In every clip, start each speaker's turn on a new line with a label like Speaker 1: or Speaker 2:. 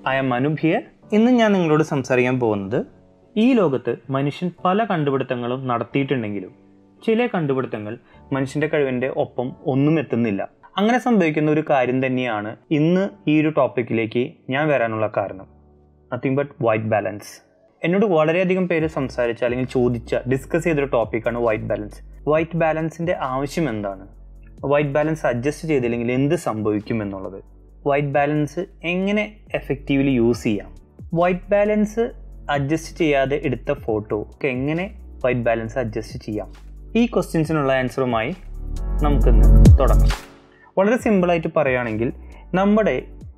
Speaker 1: I M Anoop here ഇന്ന് ഞാൻ നിങ്ങളോട് സംസാരിക്കാൻ പോകുന്നത് ഈ ലോകത്ത് മനുഷ്യൻ പല കണ്ടുപിടുത്തങ്ങളും നടത്തിയിട്ടുണ്ടെങ്കിലും ചില കണ്ടുപിടുത്തങ്ങൾ മനുഷ്യൻ്റെ കഴിവിൻ്റെ ഒപ്പം ഒന്നും എത്തുന്നില്ല അങ്ങനെ സംഭവിക്കുന്ന ഒരു കാര്യം തന്നെയാണ് ഇന്ന് ഈ ഒരു ടോപ്പിക്കിലേക്ക് ഞാൻ വരാനുള്ള കാരണം നത്തിങ് ബട്ട് വൈറ്റ് ബാലൻസ് എന്നോട് വളരെയധികം പേര് സംസാരിച്ച അല്ലെങ്കിൽ ചോദിച്ച ഡിസ്കസ് ചെയ്തൊരു ടോപ്പിക്കാണ് വൈറ്റ് ബാലൻസ് വൈറ്റ് ബാലൻസിൻ്റെ ആവശ്യം എന്താണ് വൈറ്റ് ബാലൻസ് അഡ്ജസ്റ്റ് ചെയ്തില്ലെങ്കിൽ എന്ത് സംഭവിക്കും എന്നുള്ളത് വൈറ്റ് ബാലൻസ് എങ്ങനെ എഫക്റ്റീവ്ലി യൂസ് ചെയ്യാം വൈറ്റ് ബാലൻസ് അഡ്ജസ്റ്റ് ചെയ്യാതെ എടുത്ത ഫോട്ടോ ഒക്കെ എങ്ങനെ വൈറ്റ് ബാലൻസ് അഡ്ജസ്റ്റ് ചെയ്യാം ഈ ക്വസ്റ്റ്യൻസിനുള്ള ആൻസറുമായി നമുക്കിന്ന് തുടങ്ങാം വളരെ സിമ്പിളായിട്ട് പറയുകയാണെങ്കിൽ നമ്മുടെ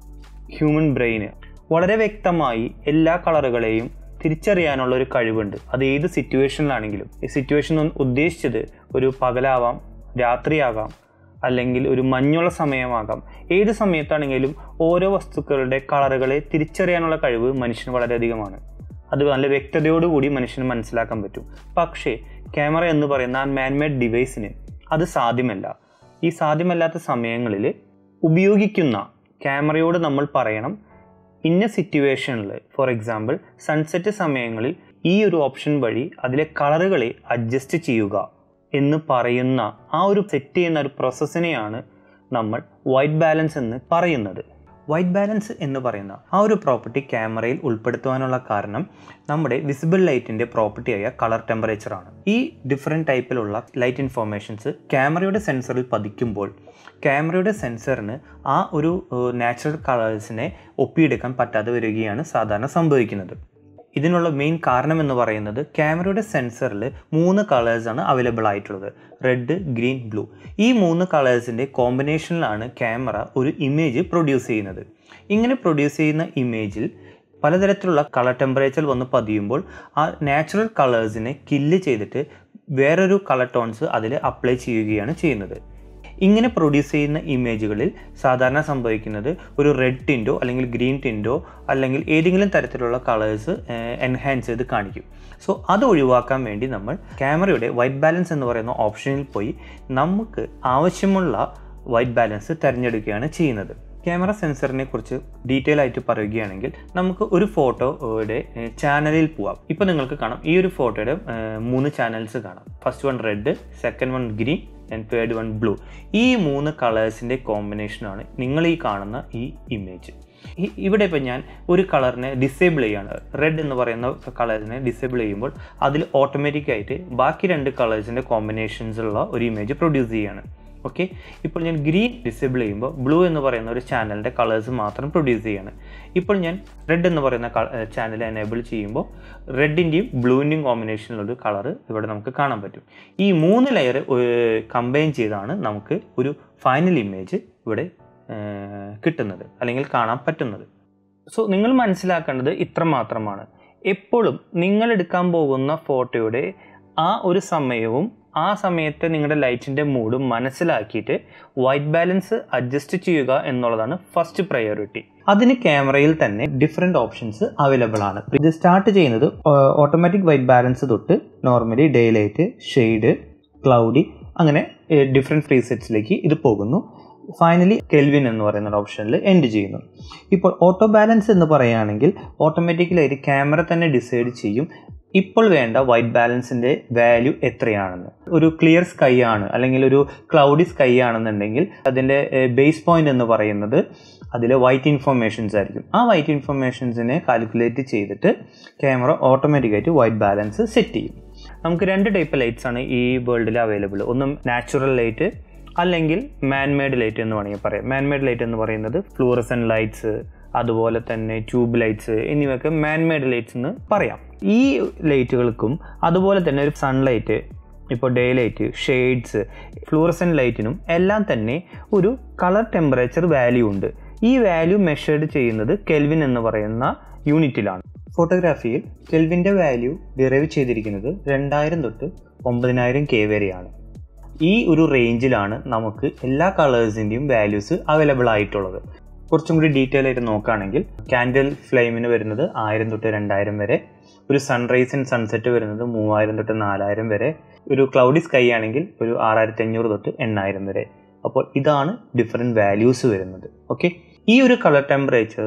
Speaker 1: ഹ്യൂമൻ ബ്രെയിന് വളരെ വ്യക്തമായി എല്ലാ കളറുകളെയും തിരിച്ചറിയാനുള്ള ഒരു കഴിവുണ്ട് അത് ഏത് സിറ്റുവേഷനിലാണെങ്കിലും ഈ സിറ്റുവേഷൻ ഉദ്ദേശിച്ചത് ഒരു പകലാവാം രാത്രിയാകാം അല്ലെങ്കിൽ ഒരു മഞ്ഞുള്ള സമയമാകാം ഏത് സമയത്താണെങ്കിലും ഓരോ വസ്തുക്കളുടെ കളറുകളെ തിരിച്ചറിയാനുള്ള കഴിവ് മനുഷ്യന് വളരെയധികമാണ് അത് നല്ല വ്യക്തതയോടുകൂടി മനുഷ്യന് മനസ്സിലാക്കാൻ പറ്റും പക്ഷേ ക്യാമറ എന്ന് പറയുന്ന ആ മാൻമേഡ് ഡിവൈസിന് അത് സാധ്യമല്ല ഈ സാധ്യമല്ലാത്ത സമയങ്ങളിൽ ഉപയോഗിക്കുന്ന ക്യാമറയോട് നമ്മൾ പറയണം ഇന്ന സിറ്റുവേഷനിൽ ഫോർ എക്സാമ്പിൾ സൺസെറ്റ് സമയങ്ങളിൽ ഈ ഒരു ഓപ്ഷൻ വഴി അതിലെ കളറുകളെ അഡ്ജസ്റ്റ് ചെയ്യുക എന്ന് പറയുന്ന ആ ഒരു സെറ്റ് ചെയ്യുന്ന ഒരു പ്രോസസ്സിനെയാണ് നമ്മൾ വൈറ്റ് ബാലൻസ് എന്ന് പറയുന്നത് വൈറ്റ് ബാലൻസ് എന്ന് പറയുന്ന ആ ഒരു പ്രോപ്പർട്ടി ക്യാമറയിൽ ഉൾപ്പെടുത്തുവാനുള്ള കാരണം നമ്മുടെ വിസിബിൾ ലൈറ്റിൻ്റെ പ്രോപ്പർട്ടിയായ കളർ ടെമ്പറേച്ചറാണ് ഈ ഡിഫറെൻറ്റ് ടൈപ്പിലുള്ള ലൈറ്റ് ഇൻഫോർമേഷൻസ് ക്യാമറയുടെ സെൻസറിൽ പതിക്കുമ്പോൾ ക്യാമറയുടെ സെൻസറിന് ആ ഒരു നാച്ചുറൽ കളേഴ്സിനെ ഒപ്പിയെടുക്കാൻ പറ്റാതെ വരികയാണ് സാധാരണ സംഭവിക്കുന്നത് ഇതിനുള്ള മെയിൻ കാരണം എന്ന് പറയുന്നത് ക്യാമറയുടെ സെൻസറിൽ മൂന്ന് കളേഴ്സാണ് അവൈലബിൾ ആയിട്ടുള്ളത് റെഡ് ഗ്രീൻ ബ്ലൂ ഈ മൂന്ന് കളേഴ്സിൻ്റെ കോമ്പിനേഷനിലാണ് ക്യാമറ ഒരു ഇമേജ് പ്രൊഡ്യൂസ് ചെയ്യുന്നത് ഇങ്ങനെ പ്രൊഡ്യൂസ് ചെയ്യുന്ന ഇമേജിൽ പലതരത്തിലുള്ള കളർ ടെമ്പറേച്ചർ വന്ന് പതിയുമ്പോൾ ആ നാച്ചുറൽ കളേഴ്സിനെ കില്ല് ചെയ്തിട്ട് വേറൊരു കളർ ടോൺസ് അതിൽ അപ്ലൈ ചെയ്യുകയാണ് ചെയ്യുന്നത് ഇങ്ങനെ പ്രൊഡ്യൂസ് ചെയ്യുന്ന ഇമേജുകളിൽ സാധാരണ സംഭവിക്കുന്നത് ഒരു റെഡ് ടിൻറ്റോ അല്ലെങ്കിൽ ഗ്രീൻ ടിൻറ്റോ അല്ലെങ്കിൽ ഏതെങ്കിലും തരത്തിലുള്ള കളേഴ്സ് എൻഹാൻസ് ചെയ്ത് കാണിക്കും സോ അത് ഒഴിവാക്കാൻ വേണ്ടി നമ്മൾ ക്യാമറയുടെ വൈറ്റ് ബാലൻസ് എന്ന് പറയുന്ന ഓപ്ഷനിൽ പോയി നമുക്ക് ആവശ്യമുള്ള വൈറ്റ് ബാലൻസ് തിരഞ്ഞെടുക്കുകയാണ് ചെയ്യുന്നത് ക്യാമറ സെൻസറിനെ കുറിച്ച് ഡീറ്റെയിൽ ആയിട്ട് പറയുകയാണെങ്കിൽ നമുക്ക് ഒരു ഫോട്ടോയുടെ ചാനലിൽ പോവാം ഇപ്പോൾ നിങ്ങൾക്ക് കാണാം ഈ ഒരു ഫോട്ടോയുടെ മൂന്ന് ചാനൽസ് കാണാം first one red second one green and third one blue ഈ മൂന്ന് കളേഴ്സിൻ്റെ കോമ്പിനേഷനാണ് നിങ്ങൾ ഈ കാണുന്ന ഈ ഇമേജ് ഇവിടെ ഇപ്പോൾ ഞാൻ ഒരു കളറിനെ ഡിസേബിൾ ചെയ്യാണ് റെഡ് എന്ന് പറയുന്ന കളേഴ്സിനെ ഡിസേബിൾ ചെയ്യുമ്പോൾ അതിൽ ഓട്ടോമാറ്റിക്കായിട്ട് ബാക്കി രണ്ട് കളേഴ്സിൻ്റെ കോമ്പിനേഷൻസ് ഉള്ള ഒരു ഇമേജ് പ്രൊഡ്യൂസ് ചെയ്യാണ് ഓക്കെ ഇപ്പോൾ ഞാൻ ഗ്രീൻ ഡിസേബിൾ ചെയ്യുമ്പോൾ ബ്ലൂ എന്ന് പറയുന്ന ഒരു ചാനലിൻ്റെ കളേഴ്സ് മാത്രം പ്രൊഡ്യൂസ് ചെയ്യാണ് ഇപ്പോൾ ഞാൻ റെഡ് എന്ന് പറയുന്ന ചാനൽ എനേബിൾ ചെയ്യുമ്പോൾ റെഡിൻ്റെയും ബ്ലൂവിൻ്റെയും കോമ്പിനേഷനിലൊരു കളർ ഇവിടെ നമുക്ക് കാണാൻ പറ്റും ഈ മൂന്ന് ലെയർ കമ്പൈൻ ചെയ്താണ് നമുക്ക് ഒരു ഫൈനൽ ഇമേജ് ഇവിടെ കിട്ടുന്നത് അല്ലെങ്കിൽ കാണാൻ പറ്റുന്നത് സോ നിങ്ങൾ മനസ്സിലാക്കേണ്ടത് ഇത്ര മാത്രമാണ് എപ്പോഴും നിങ്ങൾ എടുക്കാൻ പോകുന്ന ഫോട്ടോയുടെ ആ ഒരു സമയവും ആ സമയത്ത് നിങ്ങളുടെ ലൈറ്റിൻ്റെ മൂഡും മനസ്സിലാക്കിയിട്ട് വൈറ്റ് ബാലൻസ് അഡ്ജസ്റ്റ് ചെയ്യുക എന്നുള്ളതാണ് ഫസ്റ്റ് പ്രയോറിറ്റി അതിന് ക്യാമറയിൽ തന്നെ ഡിഫറെൻ്റ് ഓപ്ഷൻസ് അവൈലബിൾ ആണ് ഇത് സ്റ്റാർട്ട് ചെയ്യുന്നത് ഓട്ടോമാറ്റിക് വൈറ്റ് ബാലൻസ് തൊട്ട് normally day light shade cloudy അങ്ങനെ ഡിഫറെൻറ്റ് പ്രീസെറ്റ്സിലേക്ക് ഇത് പോകുന്നു ഫൈനലി കെൽവിൻ എന്ന് പറയുന്ന ഓപ്ഷനിൽ എൻഡ് ചെയ്യുന്നു ഇപ്പോൾ ഓട്ടോ ബാലൻസ് എന്ന് പറയുകയാണെങ്കിൽ ഓട്ടോമാറ്റിക്കലായിട്ട് ക്യാമറ തന്നെ ഡിസൈഡ് ചെയ്യും ഇപ്പോൾ വേണ്ട വൈറ്റ് ബാലൻസിൻ്റെ വാല്യൂ എത്രയാണെന്ന് ഒരു ക്ലിയർ സ്കൈ ആണ് അല്ലെങ്കിൽ ഒരു ക്ലൗഡി സ്കൈ ആണെന്നുണ്ടെങ്കിൽ അതിൻ്റെ ബേസ് പോയിന്റ് എന്ന് പറയുന്നത് അതിൽ വൈറ്റ് ഇൻഫർമേഷൻസ് ആയിരിക്കും ആ വൈറ്റ് ഇൻഫർമേഷൻസിനെ കാൽക്കുലേറ്റ് ചെയ്തിട്ട് ക്യാമറ ഓട്ടോമാറ്റിക്കായിട്ട് വൈറ്റ് ബാലൻസ് സെറ്റ് ചെയ്യും നമുക്ക് രണ്ട് ടൈപ്പ് ലൈറ്റ്സ് ആണ് ഈ വേൾഡിൽ അവൈലബിൾ ഒന്ന് നാച്ചുറൽ ലൈറ്റ് അല്ലെങ്കിൽ മാൻമെയ്ഡ് ലൈറ്റ് എന്ന് വേണമെങ്കിൽ പറയാം മാൻമെയ്ഡ് ലൈറ്റ് എന്ന് പറയുന്നത് ഫ്ലൂറസൻ ലൈറ്റ്സ് അതുപോലെ തന്നെ ട്യൂബ് ലൈറ്റ്സ് എന്നിവയൊക്കെ മാൻമെയ്ഡ് ലൈറ്റ്സ് എന്ന് പറയാം ഈ ലൈറ്റുകൾക്കും അതുപോലെ തന്നെ ഒരു സൺലൈറ്റ് ഇപ്പോൾ ഡേ ലൈറ്റ് ഷെയ്ഡ്സ് ഫ്ലൂറസൻ ലൈറ്റിനും എല്ലാം തന്നെ ഒരു കളർ ടെമ്പറേച്ചർ വാല്യൂ ഉണ്ട് ഈ വാല്യൂ മെഷേർഡ് ചെയ്യുന്നത് കെൽവിൻ എന്ന് പറയുന്ന യൂണിറ്റിലാണ് ഫോട്ടോഗ്രാഫിയിൽ കെൽവിൻ്റെ വാല്യൂ ഡിറൈവ് ചെയ്തിരിക്കുന്നത് രണ്ടായിരം തൊട്ട് ഒമ്പതിനായിരം കെ വരെയാണ് ഈ ഒരു റേഞ്ചിലാണ് നമുക്ക് എല്ലാ കളേഴ്സിൻ്റെയും വാല്യൂസ് അവൈലബിൾ ആയിട്ടുള്ളത് കുറച്ചും കൂടി ഡീറ്റെയിൽ ആയിട്ട് നോക്കുകയാണെങ്കിൽ ക്യാൻഡിൽ ഫ്ലെയിമിന് വരുന്നത് ആയിരം തൊട്ട് രണ്ടായിരം വരെ ഒരു സൺറൈസ് ആൻഡ് സൺസെറ്റ് വരുന്നത് മൂവായിരം തൊട്ട് നാലായിരം വരെ ഒരു ക്ലൗഡി സ്കൈ ആണെങ്കിൽ ഒരു ആറായിരത്തി അഞ്ഞൂറ് തൊട്ട് എണ്ണായിരം വരെ അപ്പോൾ ഇതാണ് ഡിഫറെൻറ്റ് വാല്യൂസ് വരുന്നത് ഓക്കെ ഈ ഒരു കളർ ടെമ്പറേച്ചർ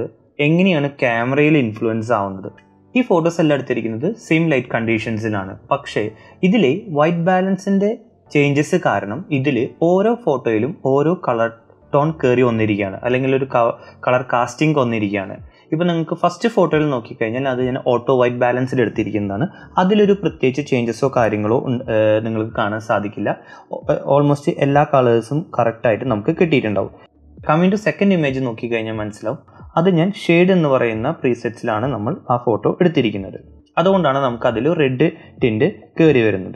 Speaker 1: എങ്ങനെയാണ് ക്യാമറയിൽ ഇൻഫ്ലുവൻസ് ആവുന്നത് ഈ ഫോട്ടോസ് എല്ലാം എടുത്തിരിക്കുന്നത് സെയിം ലൈറ്റ് കണ്ടീഷൻസിലാണ് പക്ഷേ ഇതിൽ വൈറ്റ് ബാലൻസിൻ്റെ ചേഞ്ചസ് കാരണം ഇതിൽ ഓരോ ഫോട്ടോയിലും ഓരോ കളർ ടോൺ കയറി വന്നിരിക്കുകയാണ് അല്ലെങ്കിൽ ഒരു കളർ കാസ്റ്റിംഗ് വന്നിരിക്കുകയാണ് ഇപ്പോൾ നിങ്ങൾക്ക് ഫസ്റ്റ് ഫോട്ടോയിൽ നോക്കിക്കഴിഞ്ഞാൽ അത് ഞാൻ ഓട്ടോ വൈറ്റ് ബാലൻസിൽ എടുത്തിരിക്കുന്നതാണ് അതിലൊരു പ്രത്യേകിച്ച് ചേഞ്ചസോ കാര്യങ്ങളോ നിങ്ങൾക്ക് കാണാൻ സാധിക്കില്ല ഓൾമോസ്റ്റ് എല്ലാ കളേഴ്സും കറക്റ്റായിട്ട് നമുക്ക് കിട്ടിയിട്ടുണ്ടാവും കമ്മിങ് ടു സെക്കൻഡ് ഇമേജ് നോക്കിക്കഴിഞ്ഞാൽ മനസ്സിലാവും അത് ഞാൻ ഷെയ്ഡ് എന്ന് പറയുന്ന പ്രീസെറ്റ്സിലാണ് നമ്മൾ ആ ഫോട്ടോ എടുത്തിരിക്കുന്നത് അതുകൊണ്ടാണ് നമുക്ക് അതിൽ റെഡ് ടിൻറ്റ് കയറി വരുന്നത്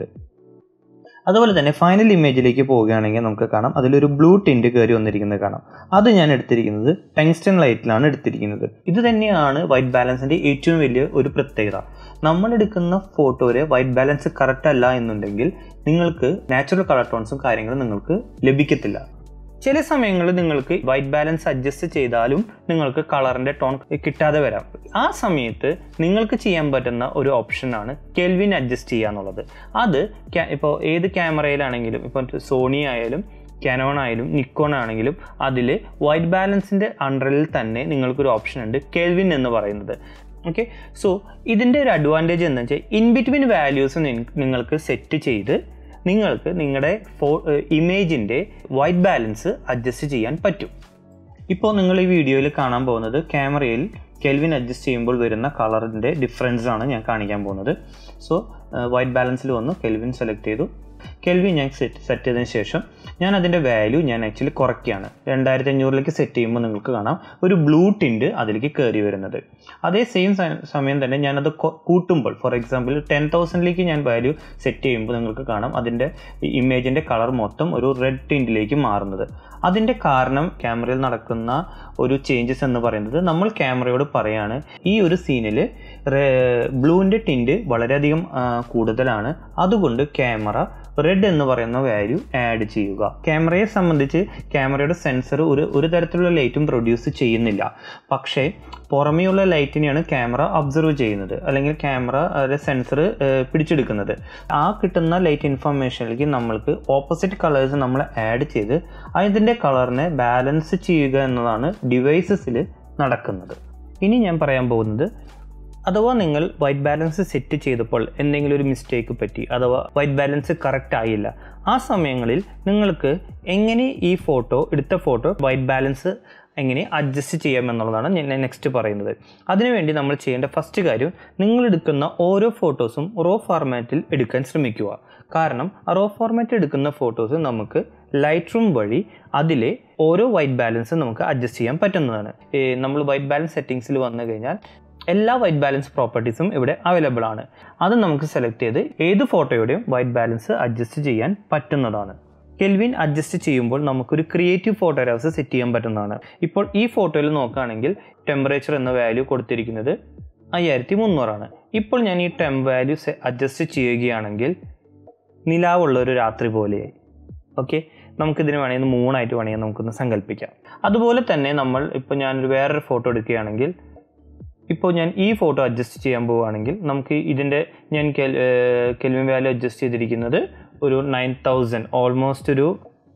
Speaker 1: അതുപോലെ തന്നെ ഫൈനൽ ഇമേജിലേക്ക് പോവുകയാണെങ്കിൽ നമുക്ക് കാണാം അതിലൊരു ബ്ലൂ ടിൻറ്റ് കയറി വന്നിരിക്കുന്നത് കാണാം അത് ഞാൻ എടുത്തിരിക്കുന്നത് ടങ്സ്റ്റൺ ലൈറ്റിലാണ് എടുത്തിരിക്കുന്നത് ഇത് തന്നെയാണ് വൈറ്റ് ബാലൻസിൻ്റെ ഏറ്റവും വലിയ ഒരു പ്രത്യേകത നമ്മൾ എടുക്കുന്ന ഫോട്ടോയിൽ വൈറ്റ് ബാലൻസ് കറക്റ്റ് അല്ല എന്നുണ്ടെങ്കിൽ നിങ്ങൾക്ക് നാച്ചുറൽ കളർ ടോൺസും കാര്യങ്ങളും നിങ്ങൾക്ക് ലഭിക്കത്തില്ല ചില സമയങ്ങളിൽ നിങ്ങൾക്ക് വൈറ്റ് ബാലൻസ് അഡ്ജസ്റ്റ് ചെയ്താലും നിങ്ങൾക്ക് കളറിൻ്റെ ടോൺ കിട്ടാതെ വരാം ആ സമയത്ത് നിങ്ങൾക്ക് ചെയ്യാൻ പറ്റുന്ന ഒരു ഓപ്ഷനാണ് കെൽവിൻ അഡ്ജസ്റ്റ് ചെയ്യുക എന്നുള്ളത് അത് ഇപ്പോൾ ഏത് ക്യാമറയിലാണെങ്കിലും ഇപ്പോൾ സോണി ആയാലും കാനോൺ ആയാലും നിക്കോൺ ആണെങ്കിലും അതിൽ വൈറ്റ് ബാലൻസിൻ്റെ അണ്ടറിൽ തന്നെ നിങ്ങൾക്കൊരു ഓപ്ഷൻ ഉണ്ട് കെൽവിൻ എന്ന് പറയുന്നത് ഓക്കെ സോ ഇതിൻ്റെ ഒരു അഡ്വാൻറ്റേജ് എന്താ വെച്ചാൽ ഇൻ ബിറ്റ്വീൻ വാല്യൂസ് നിങ്ങൾക്ക് സെറ്റ് ചെയ്ത് നിങ്ങൾക്ക് നിങ്ങളുടെ ഫോ ഇമേജിൻ്റെ വൈറ്റ് ബാലൻസ് അഡ്ജസ്റ്റ് ചെയ്യാൻ പറ്റും ഇപ്പോൾ നിങ്ങൾ ഈ വീഡിയോയിൽ കാണാൻ പോകുന്നത് ക്യാമറയിൽ കെൽവിൻ അഡ്ജസ്റ്റ് ചെയ്യുമ്പോൾ വരുന്ന കളറിൻ്റെ ഡിഫറൻസ് ആണ് ഞാൻ കാണിക്കാൻ പോകുന്നത് സോ വൈറ്റ് ബാലൻസിൽ വന്നു കെൽവിൻ സെലക്ട് ചെയ്തു കെൽവിൻ ഞാൻ സെറ്റ് സെറ്റ് ചെയ്തതിന് ശേഷം ഞാൻ അതിൻ്റെ വാല്യൂ ഞാൻ ആക്ച്വലി കുറയ്ക്കുകയാണ് രണ്ടായിരത്തി അഞ്ഞൂറിലേക്ക് സെറ്റ് ചെയ്യുമ്പോൾ നിങ്ങൾക്ക് കാണാം ഒരു ബ്ലൂ ടിൻറ്റ് അതിലേക്ക് കയറി വരുന്നത് അതേ സെയിം സമയം തന്നെ ഞാനത് കൂട്ടുമ്പോൾ ഫോർ എക്സാമ്പിൾ ടെൻ തൗസൻഡിലേക്ക് ഞാൻ വാല്യൂ സെറ്റ് ചെയ്യുമ്പോൾ നിങ്ങൾക്ക് കാണാം അതിൻ്റെ ഇമേജിൻ്റെ കളർ മൊത്തം ഒരു റെഡ് ടിൻറ്റിലേക്ക് മാറുന്നത് അതിൻ്റെ കാരണം ക്യാമറയിൽ നടക്കുന്ന ഒരു ചേഞ്ചസ് എന്ന് പറയുന്നത് നമ്മൾ ക്യാമറയോട് പറയാണ് ഈ ഒരു സീനിൽ ബ്ലൂവിൻ്റെ ടിൻറ്റ് വളരെയധികം കൂടുതലാണ് അതുകൊണ്ട് ക്യാമറ റെഡ് എന്ന് പറയുന്ന വാല്യൂ ആഡ് ചെയ്യുക ക്യാമറയെ സംബന്ധിച്ച് ക്യാമറയുടെ സെൻസർ ഒരു ഒരു തരത്തിലുള്ള ലൈറ്റും പ്രൊഡ്യൂസ് ചെയ്യുന്നില്ല പക്ഷേ പുറമെയുള്ള ലൈറ്റിനെയാണ് ക്യാമറ ഒബ്സർവ് ചെയ്യുന്നത് അല്ലെങ്കിൽ ക്യാമറ സെൻസർ പിടിച്ചെടുക്കുന്നത് ആ കിട്ടുന്ന ലൈറ്റ് ഇൻഫർമേഷനിലേക്ക് നമ്മൾക്ക് ഓപ്പോസിറ്റ് കളേഴ്സ് നമ്മൾ ആഡ് ചെയ്ത് അതിൻ്റെ കളറിനെ ബാലൻസ് ചെയ്യുക എന്നതാണ് ഡിവൈസസിൽ നടക്കുന്നത് ഇനി ഞാൻ പറയാൻ പോകുന്നത് അഥവാ നിങ്ങൾ വൈറ്റ് ബാലൻസ് സെറ്റ് ചെയ്തപ്പോൾ എന്തെങ്കിലും ഒരു മിസ്റ്റേക്ക് പറ്റി അഥവാ വൈറ്റ് ബാലൻസ് കറക്റ്റ് ആയില്ല ആ സമയങ്ങളിൽ നിങ്ങൾക്ക് എങ്ങനെ ഈ ഫോട്ടോ എടുത്ത ഫോട്ടോ വൈറ്റ് ബാലൻസ് എങ്ങനെ അഡ്ജസ്റ്റ് ചെയ്യാമെന്നുള്ളതാണ് ഞാൻ നെക്സ്റ്റ് പറയുന്നത് അതിനുവേണ്ടി നമ്മൾ ചെയ്യേണ്ട ഫസ്റ്റ് കാര്യം നിങ്ങൾ എടുക്കുന്ന ഓരോ ഫോട്ടോസും റോ ഫോർമാറ്റിൽ എടുക്കാൻ ശ്രമിക്കുക കാരണം ആ റോ ഫോർമാറ്റ് എടുക്കുന്ന ഫോട്ടോസ് നമുക്ക് ലൈറ്റ് റൂം വഴി അതിലെ ഓരോ വൈറ്റ് ബാലൻസ് നമുക്ക് അഡ്ജസ്റ്റ് ചെയ്യാൻ പറ്റുന്നതാണ് നമ്മൾ വൈറ്റ് ബാലൻസ് സെറ്റിങ്സിൽ വന്നു കഴിഞ്ഞാൽ എല്ലാ വൈറ്റ് ബാലൻസ് പ്രോപ്പർട്ടീസും ഇവിടെ അവൈലബിൾ ആണ് അത് നമുക്ക് സെലക്ട് ചെയ്ത് ഏത് ഫോട്ടോയുടെയും വൈറ്റ് ബാലൻസ് അഡ്ജസ്റ്റ് ചെയ്യാൻ പറ്റുന്നതാണ് കെൽവിൻ അഡ്ജസ്റ്റ് ചെയ്യുമ്പോൾ നമുക്കൊരു ക്രിയേറ്റീവ് ഫോട്ടോഗ്രാഫ്സ് സെറ്റ് ചെയ്യാൻ പറ്റുന്നതാണ് ഇപ്പോൾ ഈ ഫോട്ടോയിൽ നോക്കുകയാണെങ്കിൽ ടെമ്പറേച്ചർ എന്ന വാല്യൂ കൊടുത്തിരിക്കുന്നത് അയ്യായിരത്തി മുന്നൂറാണ് ഇപ്പോൾ ഞാൻ ഈ ടെം വാല്യൂ അഡ്ജസ്റ്റ് ചെയ്യുകയാണെങ്കിൽ നിലാവുള്ള ഒരു രാത്രി പോലെയായി ഓക്കെ നമുക്കിതിന് വേണമെങ്കിൽ മൂന്നായിട്ട് വേണമെങ്കിൽ നമുക്കൊന്ന് സങ്കല്പിക്കാം അതുപോലെ തന്നെ നമ്മൾ ഇപ്പോൾ ഞാനൊരു വേറൊരു ഫോട്ടോ എടുക്കുകയാണെങ്കിൽ ഇപ്പോൾ ഞാൻ ഈ ഫോട്ടോ അഡ്ജസ്റ്റ് ചെയ്യാൻ പോവുകയാണെങ്കിൽ നമുക്ക് ഇതിൻ്റെ ഞാൻ കെൽവിൻ വാല്യൂ അഡ്ജസ്റ്റ് ചെയ്തിരിക്കുന്നത് ഒരു നയൻ തൗസൻഡ് ഓൾമോസ്റ്റ് ഒരു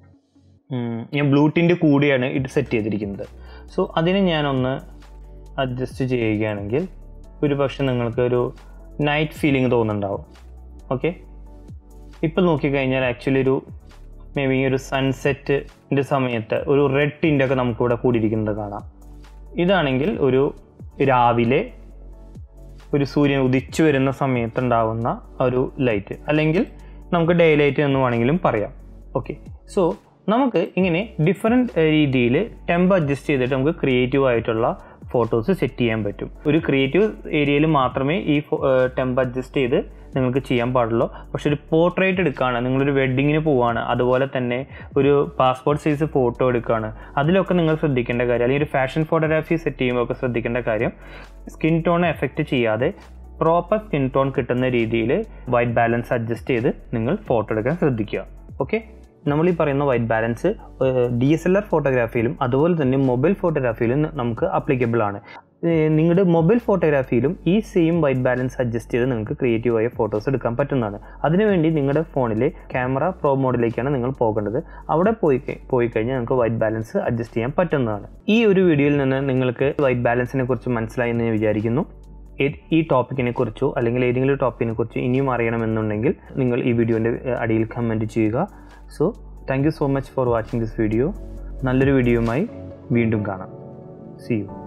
Speaker 1: ഞാൻ ബ്ലൂട്ടിൻ്റെ കൂടിയാണ് ഇത് സെറ്റ് ചെയ്തിരിക്കുന്നത് സോ അതിന് ഞാനൊന്ന് അഡ്ജസ്റ്റ് ചെയ്യുകയാണെങ്കിൽ ഒരു പക്ഷെ നിങ്ങൾക്ക് ഒരു നൈറ്റ് ഫീലിംഗ് തോന്നുന്നുണ്ടാവും ഓക്കെ ഇപ്പം നോക്കിക്കഴിഞ്ഞാൽ ആക്ച്വലി ഒരു മേ ബി ഒരു സൺസെറ്റിൻ്റെ സമയത്ത് ഒരു റെഡ് ടിൻ്റെ ഒക്കെ നമുക്കിവിടെ കൂടിയിരിക്കുന്നത് കാണാം ഇതാണെങ്കിൽ ഒരു രാവിലെ ഒരു സൂര്യൻ ഉദിച്ചു വരുന്ന സമയത്തുണ്ടാവുന്ന ഒരു ലൈറ്റ് അല്ലെങ്കിൽ നമുക്ക് ഡേ ലൈറ്റ് എന്ന് വേണമെങ്കിലും പറയാം ഓക്കെ സോ നമുക്ക് ഇങ്ങനെ ഡിഫറെൻറ്റ് രീതിയിൽ ടെമ്പ് അഡ്ജസ്റ്റ് ചെയ്തിട്ട് നമുക്ക് ക്രിയേറ്റീവ് ആയിട്ടുള്ള ഫോട്ടോസ് സെറ്റ് ചെയ്യാൻ പറ്റും ഒരു ക്രിയേറ്റീവ് ഏരിയയിൽ മാത്രമേ ഈ ടെമ്പ് അഡ്ജസ്റ്റ് ചെയ്ത് നിങ്ങൾക്ക് ചെയ്യാൻ പാടുള്ളൂ പക്ഷെ ഒരു പോർട്രേറ്റ് എടുക്കുകയാണ് നിങ്ങളൊരു വെഡ്ഡിങ്ങിന് പോവുകയാണ് അതുപോലെ തന്നെ ഒരു പാസ്പോർട്ട് സൈസ് ഫോട്ടോ എടുക്കുകയാണ് അതിലൊക്കെ നിങ്ങൾ ശ്രദ്ധിക്കേണ്ട കാര്യം അല്ലെങ്കിൽ ഒരു ഫാഷൻ ഫോട്ടോഗ്രാഫി സെറ്റ് ചെയ്യുമ്പോൾ ഒക്കെ ശ്രദ്ധിക്കേണ്ട കാര്യം സ്കിൻ ടോൺ എഫക്റ്റ് ചെയ്യാതെ പ്രോപ്പർ സ്കിൻ ടോൺ കിട്ടുന്ന രീതിയിൽ വൈറ്റ് ബാലൻസ് അഡ്ജസ്റ്റ് ചെയ്ത് നിങ്ങൾ ഫോട്ടോ എടുക്കാൻ ശ്രദ്ധിക്കുക ഓക്കെ നമ്മൾ ഈ പറയുന്ന white balance D S L R ഫോട്ടോഗ്രാഫിയിലും അതുപോലെ തന്നെ മൊബൈൽ ഫോട്ടോഗ്രാഫിയിലും നമുക്ക് അപ്ലിക്കബിൾ ആണ് നിങ്ങളുടെ മൊബൈൽ ഫോട്ടോഗ്രാഫിയിലും ഈ സെയിം വൈറ്റ് ബാലൻസ് അഡ്ജസ്റ്റ് ചെയ്ത് നിങ്ങൾക്ക് ക്രിയേറ്റീവായ ഫോട്ടോസ് എടുക്കാൻ പറ്റുന്നതാണ് അതിനുവേണ്ടി നിങ്ങളുടെ ഫോണിലെ ക്യാമറ പ്രോ മോഡിലേക്കാണ് നിങ്ങൾ പോകേണ്ടത് അവിടെ പോയി കഴി- പോയി കഴിഞ്ഞാൽ നിങ്ങൾക്ക് വൈറ്റ് ബാലൻസ് അഡ്ജസ്റ്റ് ചെയ്യാൻ പറ്റുന്നതാണ് ഈ ഒരു വീഡിയോയിൽ നിന്ന് നിങ്ങൾക്ക് വൈറ്റ് ബാലൻസിനെ കുറിച്ച് മനസ്സിലായി എന്ന് ഞാൻ വിചാരിക്കുന്നു ഏ- ഈ ടോപ്പിക്കിനെ കുറിച്ചോ അല്ലെങ്കിൽ ഏതെങ്കിലും ടോപ്പിക്കിനെ കുറിച്ചോ ഇനിയും അറിയണമെന്നുണ്ടെങ്കിൽ നിങ്ങൾ ഈ വീഡിയോൻ്റെ അടിയിൽ കമൻറ്റ് ചെയ്യുക so thank you so much for watching this video നല്ലൊരു വീഡിയോയുമായി വീണ്ടും കാണാം സി യു